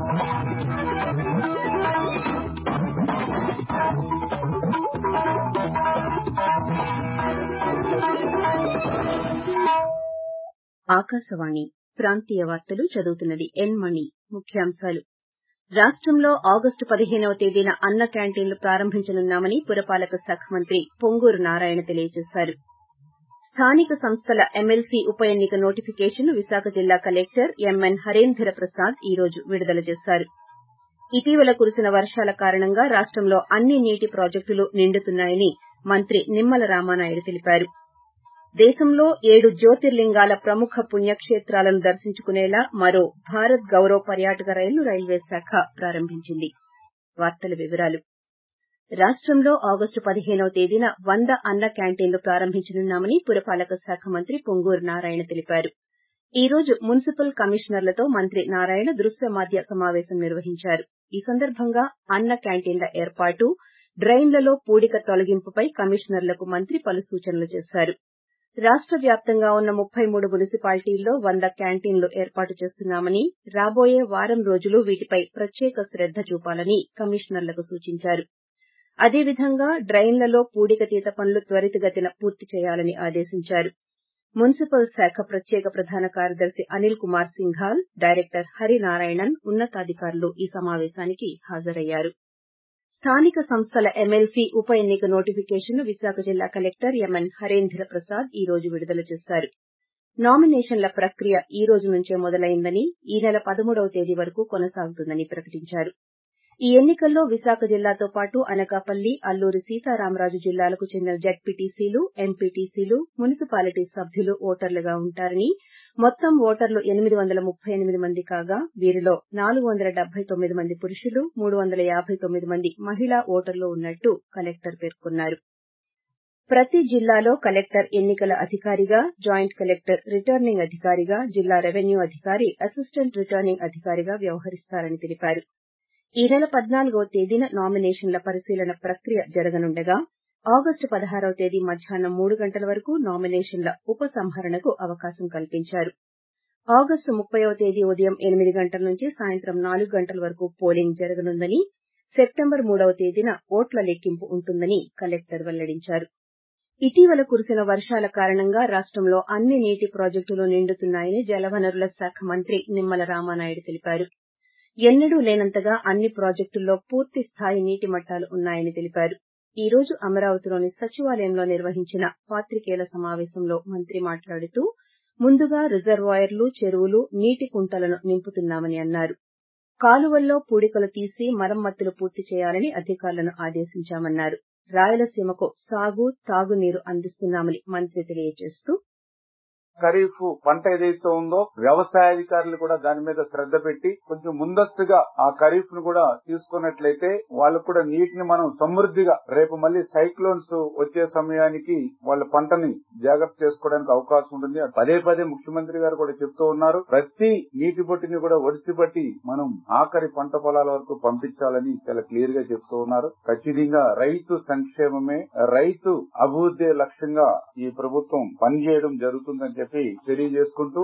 ఆకాశవాణి ప్రాంతీయ వార్తలు చదువుతున్నది ఎన్ మణి ముఖ్యాంశాలు రాష్టంలో ఆగస్టు పదిహేనవ తేదీన అన్న క్యాంటీన్లు ప్రారంభించనున్నామని పురపాలక శాఖ మంత్రి పొంగూరు నారాయణ తెలియజేశారు స్థానిక సంస్థల ఎమ్మెల్సీ ఉప ఎన్నిక నోటిఫికేషన్ను విశాఖ జిల్లా కలెక్టర్ ఎంఎన్ హరేంద్ర ప్రసాద్ ఈ రోజు విడుదల చేశారు ఇటీవల కురిసిన వర్షాల కారణంగా రాష్టంలో అన్ని నీటి ప్రాజెక్టులు నిండుతున్నాయని మంత్రి నిమ్మల రామానాయుడు తెలిపారు దేశంలో ఏడు జ్యోతిర్లింగాల ప్రముఖ పుణ్యక్షేత్రాలను దర్శించుకునేలా మరో భారత్ గౌరవ్ పర్యాటక రైలును రైల్వే శాఖ ప్రారంభించింది రాష్టంలో ఆగస్టు పదిహేనవ తేదీన వంద అన్న క్యాంటీన్లు ప్రారంభించనున్నామని పురపాలక శాఖ మంత్రి పొంగూరు నారాయణ తెలిపారు ఈ రోజు మున్సిపల్ కమిషనర్లతో మంత్రి నారాయణ దృశ్య మాధ్య సమావేశం నిర్వహించారు ఈ సందర్భంగా అన్న క్యాంటీన్ల ఏర్పాటు డ్రెయిన్లలో పూడిక తొలగింపుపై కమిషనర్లకు మంత్రి పలు సూచనలు చేశారు రాష్ట వ్యాప్తంగా ఉన్న ముప్పై మూడు మున్సిపాలిటీల్లో వంద క్యాంటీన్లు ఏర్పాటు చేస్తున్నామని రాబోయే వారం రోజులు వీటిపై ప్రత్యేక శ్రద్ద చూపాలని కమిషనర్లకు సూచించారు అదేవిధంగా డ్రెయిన్లలో పూడిక తీత పనులు త్వరితగతిన పూర్తి చేయాలని ఆదేశించారు మున్సిపల్ శాఖ ప్రత్యేక ప్రధాన కార్యదర్శి అనిల్ కుమార్ సింఘాల్ డైరెక్టర్ హరినారాయణన్ ఉన్నతాధికారులు ఈ సమావేశానికి హాజరయ్యారు స్థానిక సంస్థల ఎమ్మెల్సీ ఉప ఎన్నిక నోటిఫికేషన్ను విశాఖ జిల్లా కలెక్టర్ ఎంఎన్ హరేంద్ర ప్రసాద్ ఈ రోజు విడుదల చేశారు నామినేషన్ల ప్రక్రియ ఈ రోజు నుంచే మొదలైందని ఈ నెల పదమూడవ తేదీ వరకు కొనసాగుతుందని ప్రకటించారు ఈ ఎన్నికల్లో విశాఖ జిల్లాతో పాటు అనకాపల్లి అల్లూరి సీతారామరాజు జిల్లాలకు చెందిన జడ్పీటీసీలు ఎంపీటీసీలు మున్సిపాలిటీ సభ్యులు ఓటర్లుగా ఉంటారని మొత్తం ఓటర్లు ఎనిమిది వందల ముప్పై ఎనిమిది మంది కాగా వీరిలో నాలుగు వందల డెబ్బై తొమ్మిది మంది పురుషులు మూడు వందల యాబై తొమ్మిది మంది మహిళా ఓటర్లు ఉన్నట్టు కలెక్టర్ పేర్కొన్నారు ప్రతి జిల్లాలో కలెక్టర్ ఎన్నికల అధికారిగా జాయింట్ కలెక్టర్ రిటర్నింగ్ అధికారిగా జిల్లా రెవెన్యూ అధికారి అసిస్టెంట్ రిటర్నింగ్ అధికారిగా వ్యవహరిస్తారని తెలిపారు ఈ నెల పద్నాలుగవ తేదీన నామినేషన్ల పరిశీలన ప్రక్రియ జరగనుండగా ఆగస్టు పదహారవ తేదీ మధ్యాహ్నం మూడు గంటల వరకు నామినేషన్ల ఉపసంహరణకు అవకాశం కల్పించారు ఆగస్టు ముప్పైవ తేదీ ఉదయం ఎనిమిది గంటల నుంచి సాయంత్రం నాలుగు గంటల వరకు పోలింగ్ జరగనుందని సెప్టెంబర్ మూడవ తేదీన ఓట్ల లెక్కింపు ఉంటుందని కలెక్టర్ వెల్లడించారు ఇటీవల కురిసిన వర్షాల కారణంగా రాష్టంలో అన్ని నీటి ప్రాజెక్టులు నిండుతున్నాయని జలవనరుల శాఖ మంత్రి నిమ్మల రామానాయుడు తెలిపారు ఎన్నడూ లేనంతగా అన్ని ప్రాజెక్టుల్లో పూర్తి స్థాయి నీటి మట్టాలు ఉన్నాయని తెలిపారు ఈ రోజు అమరావతిలోని సచివాలయంలో నిర్వహించిన పాత్రికేయుల సమావేశంలో మంత్రి మాట్లాడుతూ ముందుగా రిజర్వాయర్లు చెరువులు నీటి కుంటలను నింపుతున్నామని అన్నారు కాలువల్లో పూడికలు తీసి మరమ్మతులు పూర్తి చేయాలని అధికారులను ఆదేశించామన్నారు రాయలసీమకు సాగు తాగునీరు అందిస్తున్నామని మంత్రి తెలియజేస్తూ ఖరీఫ్ పంట ఏదైతే ఉందో వ్యవసాయాధికారులు కూడా దాని మీద శ్రద్ధ పెట్టి కొంచెం ముందస్తుగా ఆ ఖరీఫ్ ను కూడా తీసుకున్నట్లయితే వాళ్ళకు కూడా నీటిని మనం సమృద్దిగా రేపు మళ్ళీ సైక్లోన్స్ వచ్చే సమయానికి వాళ్ళ పంటని జాగ్రత్త చేసుకోవడానికి అవకాశం ఉంటుంది పదే పదే ముఖ్యమంత్రి గారు కూడా చెప్తూ ఉన్నారు ప్రతి నీటి బొట్టిని కూడా ఒడిసి బట్టి మనం ఆఖరి పంట పొలాల వరకు పంపించాలని చాలా క్లియర్ గా చెప్తూ ఉన్నారు ఖచ్చితంగా రైతు సంక్షేమమే రైతు అభివృద్ధి లక్ష్యంగా ఈ ప్రభుత్వం పనిచేయడం జరుగుతుందని చెప్పి తెలియజేసుకుంటూ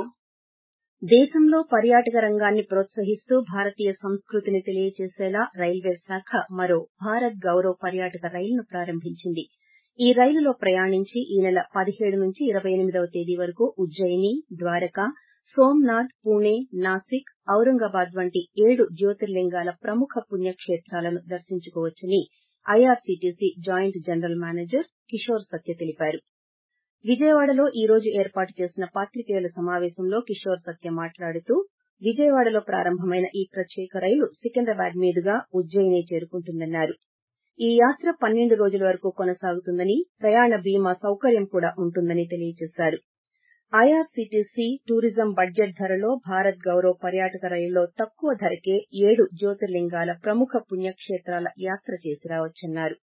దేశంలో పర్యాటక రంగాన్ని ప్రోత్సహిస్తూ భారతీయ సంస్కృతిని తెలియజేసేలా రైల్వే శాఖ మరో భారత్ గౌరవ్ పర్యాటక రైలును ప్రారంభించింది ఈ రైలులో ప్రయాణించి ఈ నెల పదిహేడు నుంచి ఇరవై ఎనిమిదవ తేదీ వరకు ఉజ్జయిని ద్వారకా సోమ్నాథ్ పూణే నాసిక్ ఔరంగాబాద్ వంటి ఏడు జ్యోతిర్లింగాల ప్రముఖ పుణ్యక్షేత్రాలను దర్శించుకోవచ్చని IRCTC joint general manager Kishore Satya తెలిపారు విజయవాడలో ఈ రోజు ఏర్పాటు చేసిన పాత్రికేయుల సమావేశంలో కిషోర్ సత్య మాట్లాడుతూ విజయవాడలో ప్రారంభమైన ఈ ప్రత్యేక రైలు సికింద్రాబాద్ మీదుగా ఉజ్జయిని చేరుకుంటుందన్నారు ఈ యాత్ర పన్నెండు రోజుల వరకు కొనసాగుతుందని ప్రయాణ బీమా సౌకర్యం కూడా ఉంటుందని తెలియజేశారు ఐఆర్సీటీసీ టూరిజం బడ్జెట్ ధరలో భారత్ గౌరవ్ పర్యాటక రైలులో తక్కువ ధరకే ఏడు జ్యోతిర్లింగాల ప్రముఖ పుణ్యక్షేత్రాల యాత్ర చేసి రావచ్చన్నారు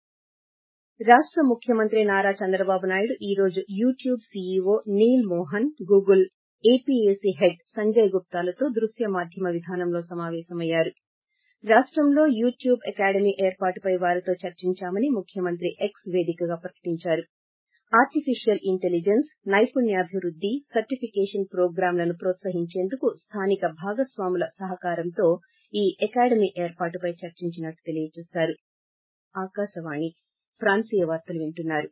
రాష్ట ముఖ్యమంత్రి నారా చంద్రబాబు నాయుడు ఈ రోజు YouTube CEO Neal Mohan Google APAC head Sanjay గుప్తాలతో దృశ్య మాధ్యమ విధానంలో సమావేశమయ్యారు రాష్టంలో యూట్యూబ్ అకాడమీ ఏర్పాటుపై వారితో చర్చించామని ముఖ్యమంత్రి ఎక్స్ వేదికగా ప్రకటించారు ఆర్టిఫిషియల్ ఇంటెలిజెన్స్ నైపుణ్యాభివృద్ది సర్టిఫికేషన్ ప్రోగ్రాంలను ప్రోత్సహించేందుకు స్థానిక భాగస్వాముల సహకారంతో ఈ అకాడమీ ఏర్పాటుపై చర్చించినట్టు తెలియజేశారు ఆకాశవాణి ప్రాంతీయ వార్తలు వింటున్నారు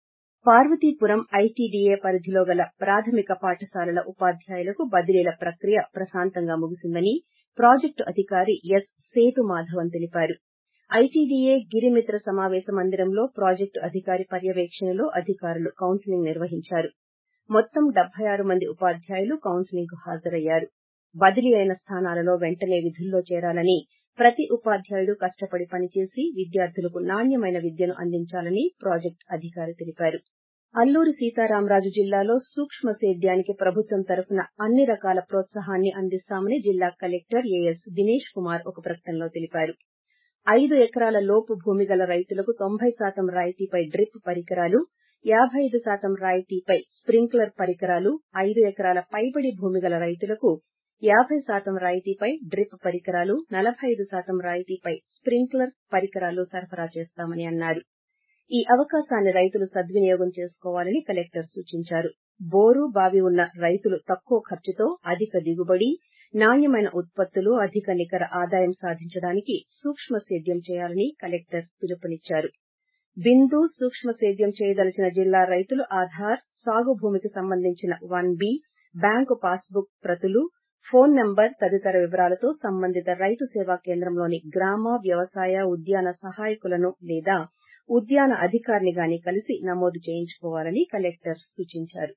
పార్వతీపురం ఐటీడీఏ పరిధిలో గల ప్రాథమిక పాఠశాలల ఉపాధ్యాయులకు బదిలీల ప్రక్రియ ప్రశాంతంగా ముగిసిందని ప్రాజెక్టు అధికారి ఎస్ సేతు మాధవన్ తెలిపారు ఐటీడీఏ గిరిమిత్ర సమావేశ మందిరంలో ప్రాజెక్టు అధికారి పర్యవేక్షణలో అధికారులు కౌన్సిలింగ్ నిర్వహించారు మొత్తం డెబ్బై ఆరు మంది ఉపాధ్యాయులు కౌన్సిలింగ్ కు హాజరయ్యారు బదిలీ అయిన స్థానాలలో వెంటనే విధుల్లో చేరాలని ప్రతి ఉపాధ్యాయుడు కష్టపడి పనిచేసి విద్యార్థులకు నాణ్యమైన విద్యను అందించాలని ప్రాజెక్టు అధికారి తెలిపారు అల్లూరి సీతారామరాజు జిల్లాలో సూక్ష్మ సేద్యానికి ప్రభుత్వం తరఫున అన్ని రకాల ప్రోత్సాహాన్ని అందిస్తామని జిల్లా కలెక్టర్ ఏఎస్ దినేష్ కుమార్ ఒక ప్రకటనలో తెలిపారు ఐదు ఎకరాల లోపు భూమి గల రైతులకు తొంభై శాతం రాయితీపై డ్రిప్ పరికరాలు యాబై ఐదు శాతం రాయితీపై స్ప్రింక్లర్ పరికరాలు ఐదు ఎకరాల పైబడి భూమి గల రైతులకు యాబై శాతం రాయితీపై డ్రిప్ పరికరాలు నలభై ఐదు శాతం రాయితీపై స్ప్రింక్లర్ పరికరాలు సరఫరా చేస్తామని అన్నారు ఈ అవకాశాన్ని రైతులు సద్వినియోగం చేసుకోవాలని కలెక్టర్ సూచించారు బోరు బావి ఉన్న రైతులు తక్కువ ఖర్చుతో అధిక దిగుబడి నాణ్యమైన ఉత్పత్తులు అధిక నికర ఆదాయం సాధించడానికి సూక్ష్మ సేద్యం చేయాలని కలెక్టర్ పిలుపునిచ్చారు బిందు సూక్ష్మ సేద్యం చేయదలిచిన జిల్లా రైతులు ఆధార్ సాగు భూమికి సంబంధించిన వన్ బి బ్యాంకు పాస్బుక్ ప్రతులు ఫోన్ నంబర్ తదితర వివరాలతో సంబంధిత రైతు సేవా కేంద్రంలోని గ్రామ వ్యవసాయ ఉద్యాన సహాయకులను లేదా ఉద్యాన అధికారిని గాని కలిసి నమోదు చేయించుకోవాలని కలెక్టర్ సూచించారు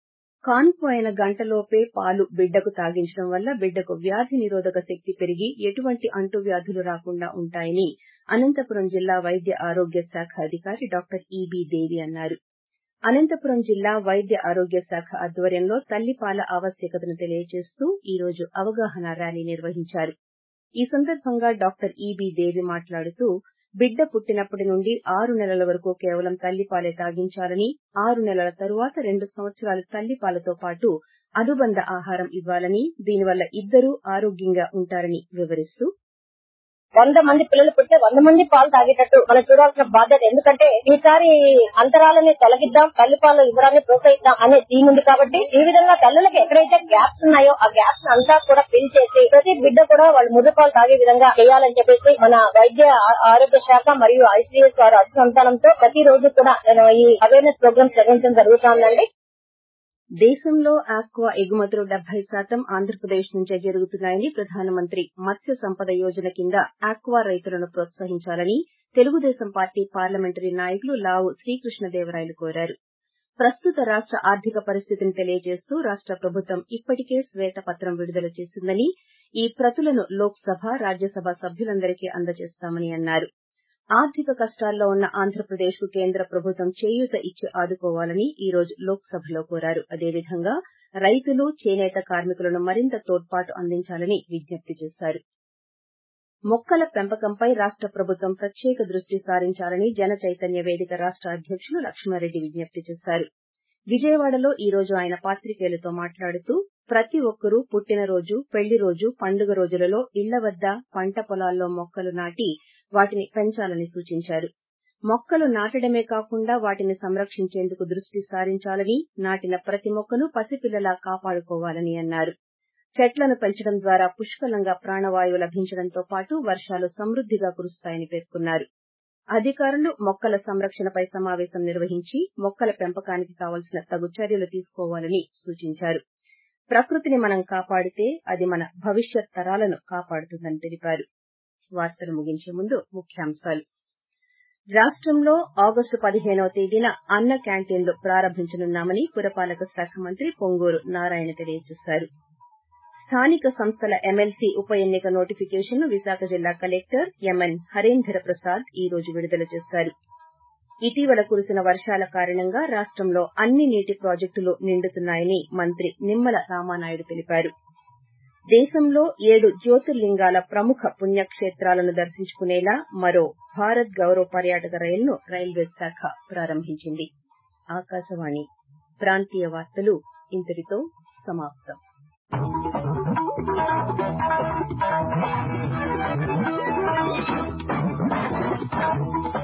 కాన్పు అయిన గంటలోపే పాలు బిడ్డకు తాగించడం వల్ల బిడ్డకు వ్యాధి నిరోధక శక్తి పెరిగి ఎటువంటి అంటువ్యాధులు రాకుండా ఉంటాయని అనంతపురం జిల్లా వైద్య ఆరోగ్య శాఖ అధికారి డాక్టర్ ఈబీ దేవి అన్నారు అనంతపురం జిల్లా వైద్య ఆరోగ్య శాఖ ఆధ్వర్యంలో తల్లిపాల ఆవశ్యకతను తెలియజేస్తూ ఈ రోజు అవగాహన ర్యాలీ నిర్వహించారు ఈ సందర్భంగా డాక్టర్ ఈబీ దేవి మాట్లాడుతూ బిడ్డ పుట్టినప్పటి నుండి ఆరు నెలల వరకు కేవలం తల్లిపాలే తాగించాలని ఆరు నెలల తరువాత రెండు సంవత్సరాలు తల్లిపాలతో పాటు అనుబంధ ఆహారం ఇవ్వాలని దీనివల్ల ఇద్దరూ ఆరోగ్యంగా ఉంటారని వివరిస్తూ వంద మంది పిల్లలు పుట్టితే వంద మంది పాలు తాగేటట్టు మనం చూడాల్సిన బాధ్యత ఎందుకంటే ఈసారి అంతరాలని తొలగిద్దాం తల్లిపాలు ఇవ్వడాన్ని ప్రోత్సహిద్దాం అనే థీమ్ ఉంది కాబట్టి ఈ విధంగా తల్లులకు ఎక్కడైతే గ్యాప్స్ ఉన్నాయో ఆ గ్యాప్స్ అంతా కూడా ఫిల్ చేసి ప్రతి బిడ్డ కూడా వాళ్ళు ముద్దు పాలు తాగే విధంగా చేయాలని చెప్పేసి మన వైద్య ఆ- ఆరోగ్య శాఖ మరియు ఐసీఎస్ వారి అనుసంధానంతో ప్రతి రోజు కూడా నేను ఈ అవేర్నెస్ ప్రోగ్రామ్స్ నిర్వహించడం జరుగుతుందండి దేశంలో ఆక్వా ఎగుమతులు డెబ్బై శాతం ఆంధ్రప్రదేశ్ నుంచే జరుగుతున్నాయని ప్రధానమంత్రి మత్స్య సంపద యోజన కింద ఆక్వా రైతులను ప్రోత్సహించాలని తెలుగుదేశం పార్టీ పార్లమెంటరీ నాయకులు లావు శ్రీకృష్ణదేవరాయలు కోరారు ప్రస్తుత రాష్ట ఆర్థిక పరిస్థితిని తెలియజేస్తూ రాష్ట ప్రభుత్వం ఇప్పటికే శ్వేతపత్రం విడుదల చేసిందని ఈ ప్రతులను లోక్సభ రాజ్యసభ సభ్యులందరికీ అందజేస్తామని అన్నారు ఆర్థిక కష్టాల్లో ఉన్న ఆంధ్రప్రదేశ్ కు కేంద్ర ప్రభుత్వం చేయూత ఇచ్చి ఆదుకోవాలని ఈ రోజు లోక్సభలో కోరారు అదేవిధంగా రైతులు చేనేత కార్మికులను మరింత తోడ్పాటు అందించాలని విజ్ఞప్తి చేశారు మొక్కల పెంపకంపై రాష్ట ప్రభుత్వం ప్రత్యేక దృష్టి సారించాలని జన చైతన్య వేదిక రాష్ట అధ్యకులు లక్ష్మారెడ్డి విజ్ఞప్తి చేశారు విజయవాడలో ఈ రోజు ఆయన పాత్రికేయులతో మాట్లాడుతూ ప్రతి ఒక్కరూ పుట్టినరోజు పెళ్లి రోజు పండుగ రోజులలో ఇళ్ల వద్ద పంట పొలాల్లో మొక్కలు నాటి వాటిని పెంచాలని సూచించారు మొక్కలు నాటడమే కాకుండా వాటిని సంరక్షించేందుకు దృష్టి సారించాలని నాటిన ప్రతి మొక్కను పసిపిల్లలా కాపాడుకోవాలని అన్నారు చెట్లను పెంచడం ద్వారా పుష్కలంగా ప్రాణవాయువు లభించడంతో పాటు వర్షాలు సమృద్దిగా కురుస్తాయని పేర్కొన్నారు అధికారులు మొక్కల సంరక్షణపై సమావేశం నిర్వహించి మొక్కల పెంపకానికి కావలసిన తగు చర్యలు తీసుకోవాలని సూచించారు ప్రకృతిని మనం కాపాడితే అది మన భవిష్యత్ తరాలను కాపాడుతుందని తెలిపారు వార్తలు ముగించే ముందు ముఖ్యాంశాలు రాష్టంలో ఆగస్టు పదిహేనవ తేదీన అన్న క్యాంటీన్లు ప్రారంభించనున్నామని పురపాలక శాఖ మంత్రి పొంగూరు నారాయణ తెలియజేశారు స్థానిక సంస్థల ఎమ్మెల్సీ ఉప ఎన్నిక నోటిఫికేషన్ను విశాఖ జిల్లా కలెక్టర్ ఎంఎన్ హరేంద్ర ప్రసాద్ ఈ రోజు విడుదల చేశారు ఇటీవల కురిసిన వర్షాల కారణంగా రాష్టంలో అన్ని నీటి ప్రాజెక్టులు నిండుతున్నాయని మంత్రి నిమ్మల రామానాయుడు తెలిపారు దేశంలో ఏడు జ్యోతిర్లింగాల ప్రముఖ పుణ్యక్షేత్రాలను దర్శించుకునేలా మరో భారత్ గౌరవ పర్యాటక రైలును రైల్వే శాఖ ప్రారంభించింది ఆకాశవాణి ప్రాంతీయ వార్తలు ఇంతటితో సమాప్తం Thank you.